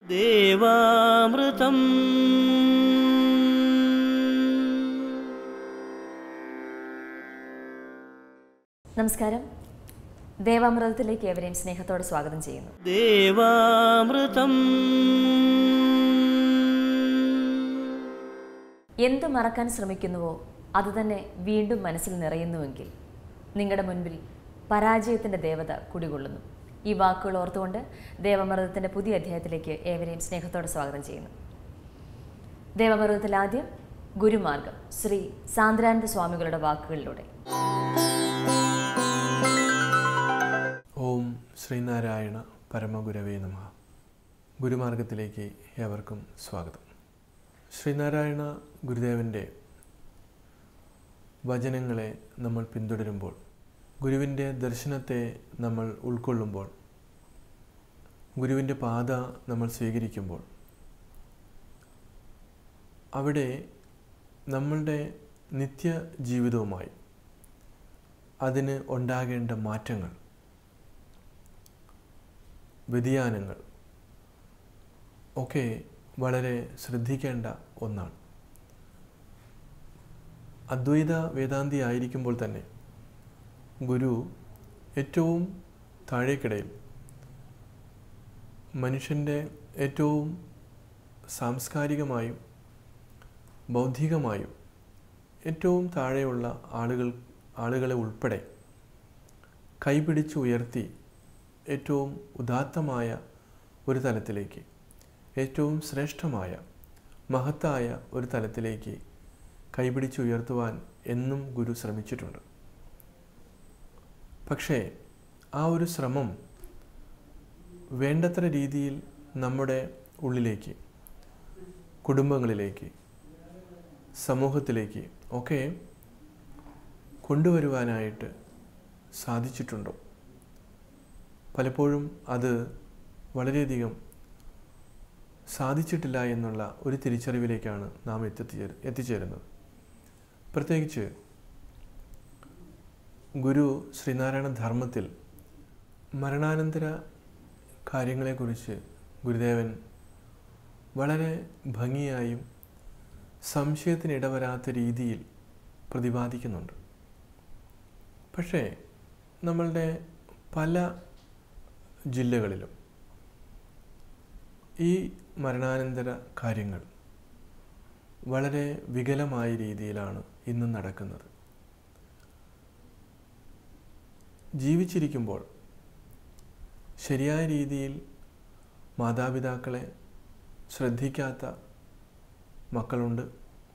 ദേവാമൃതം നമസ്കാരം ദേവാമൃതത്തിലേക്ക് ഏവരെയും സ്നേഹത്തോടെ സ്വാഗതം ചെയ്യുന്നു ദേവാമൃതം എന്ത് മറക്കാൻ ശ്രമിക്കുന്നുവോ അതുതന്നെ വീണ്ടും മനസ്സിൽ നിറയുന്നുവെങ്കിൽ നിങ്ങളുടെ മുൻപിൽ പരാജയത്തിൻ്റെ ദേവത കുടികൊള്ളുന്നു ഈ വാക്കുകൾ ഓർത്തുകൊണ്ട് ദേവമൃതത്തിൻ്റെ പുതിയ അധ്യായത്തിലേക്ക് ഏവരെയും സ്നേഹത്തോടെ സ്വാഗതം ചെയ്യുന്നു ദേവമൃതത്തിൽ ആദ്യം ഗുരുമാർഗം ശ്രീ സാന്ദ്രാനന്ദ സ്വാമികളുടെ വാക്കുകളിലൂടെ ഓം ശ്രീനാരായണ പരമഗുരവേ നമ ഗുരുമാർഗത്തിലേക്ക് ഏവർക്കും സ്വാഗതം ശ്രീനാരായണ ഗുരുദേവൻ്റെ വചനങ്ങളെ നമ്മൾ പിന്തുടരുമ്പോൾ ഗുരുവിൻ്റെ ദർശനത്തെ നമ്മൾ ഉൾക്കൊള്ളുമ്പോൾ ഗുരുവിൻ്റെ പാത നമ്മൾ സ്വീകരിക്കുമ്പോൾ അവിടെ നമ്മളുടെ നിത്യ ജീവിതവുമായി അതിന് ഉണ്ടാകേണ്ട മാറ്റങ്ങൾ വ്യതിയാനങ്ങൾ ഒക്കെ വളരെ ശ്രദ്ധിക്കേണ്ട ഒന്നാണ് അദ്വൈത വേദാന്തി ആയിരിക്കുമ്പോൾ തന്നെ ഗുരു ഏറ്റവും താഴേക്കിടയിൽ മനുഷ്യൻ്റെ ഏറ്റവും സാംസ്കാരികമായും ബൗദ്ധികമായും ഏറ്റവും താഴെയുള്ള ആളുകൾ ആളുകളെ ഉൾപ്പെടെ കൈപിടിച്ച് ഉയർത്തി ഏറ്റവും ഉദാത്തമായ ഒരു തലത്തിലേക്ക് ഏറ്റവും ശ്രേഷ്ഠമായ മഹത്തായ ഒരു തലത്തിലേക്ക് കൈപിടിച്ച് ഉയർത്തുവാൻ എന്നും ഗുരു ശ്രമിച്ചിട്ടുണ്ട് പക്ഷേ ആ ഒരു ശ്രമം വേണ്ടത്ര രീതിയിൽ നമ്മുടെ ഉള്ളിലേക്ക് കുടുംബങ്ങളിലേക്ക് സമൂഹത്തിലേക്ക് ഒക്കെ കൊണ്ടുവരുവാനായിട്ട് സാധിച്ചിട്ടുണ്ടോ പലപ്പോഴും അത് വളരെയധികം സാധിച്ചിട്ടില്ല എന്നുള്ള ഒരു തിരിച്ചറിവിലേക്കാണ് നാം എത്തിച്ചേർ എത്തിച്ചേരുന്നത് പ്രത്യേകിച്ച് ഗുരു ശ്രീനാരായണ ധർമ്മത്തിൽ മരണാനന്തര കാര്യങ്ങളെക്കുറിച്ച് ഗുരുദേവൻ വളരെ ഭംഗിയായും സംശയത്തിന് ഇടവരാത്ത രീതിയിൽ പ്രതിപാദിക്കുന്നുണ്ട് പക്ഷേ നമ്മളുടെ പല ജില്ലകളിലും ഈ മരണാനന്തര കാര്യങ്ങൾ വളരെ വികലമായ രീതിയിലാണ് ഇന്ന് നടക്കുന്നത് ജീവിച്ചിരിക്കുമ്പോൾ ശരിയായ രീതിയിൽ മാതാപിതാക്കളെ ശ്രദ്ധിക്കാത്ത മക്കളുണ്ട്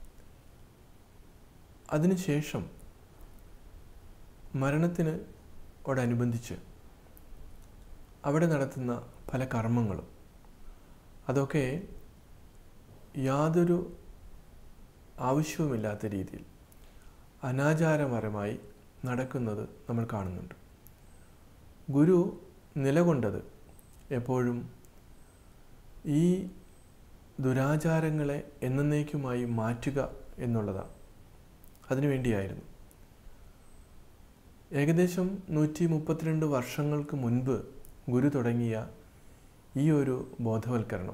അതിനുശേഷം മരണത്തിന് ഓടനുബന്ധിച്ച് അവിടെ നടത്തുന്ന പല കർമ്മങ്ങളും അതൊക്കെ യാതൊരു ആവശ്യവുമില്ലാത്ത രീതിയിൽ അനാചാരപരമായി നടക്കുന്നത് നമ്മൾ കാണുന്നുണ്ട് ഗുരു നിലകൊണ്ടത് എപ്പോഴും ഈ ദുരാചാരങ്ങളെ എന്നേക്കുമായി മാറ്റുക എന്നുള്ളതാണ് അതിനുവേണ്ടിയായിരുന്നു ഏകദേശം നൂറ്റി മുപ്പത്തിരണ്ട് വർഷങ്ങൾക്ക് മുൻപ് ഗുരു തുടങ്ങിയ ഈ ഒരു ബോധവൽക്കരണം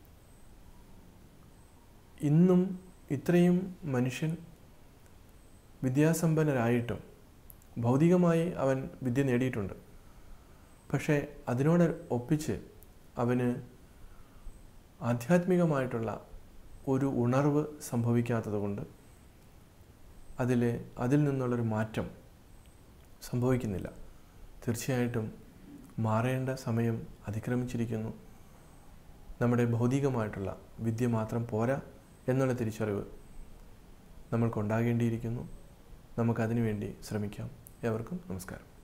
ഇന്നും ഇത്രയും മനുഷ്യൻ വിദ്യാസമ്പന്നരായിട്ടും ഭൗതികമായി അവൻ വിദ്യ നേടിയിട്ടുണ്ട് പക്ഷേ അതിനോട് ഒപ്പിച്ച് അവന് ആധ്യാത്മികമായിട്ടുള്ള ഒരു ഉണർവ് സംഭവിക്കാത്തതുകൊണ്ട് അതിൽ അതിൽ നിന്നുള്ളൊരു മാറ്റം സംഭവിക്കുന്നില്ല തീർച്ചയായിട്ടും മാറേണ്ട സമയം അതിക്രമിച്ചിരിക്കുന്നു നമ്മുടെ ഭൗതികമായിട്ടുള്ള വിദ്യ മാത്രം പോരാ എന്നുള്ള തിരിച്ചറിവ് നമ്മൾക്കുണ്ടാകേണ്ടിയിരിക്കുന്നു നമുക്കതിനു വേണ്ടി ശ്രമിക്കാം ഏവർക്കും നമസ്കാരം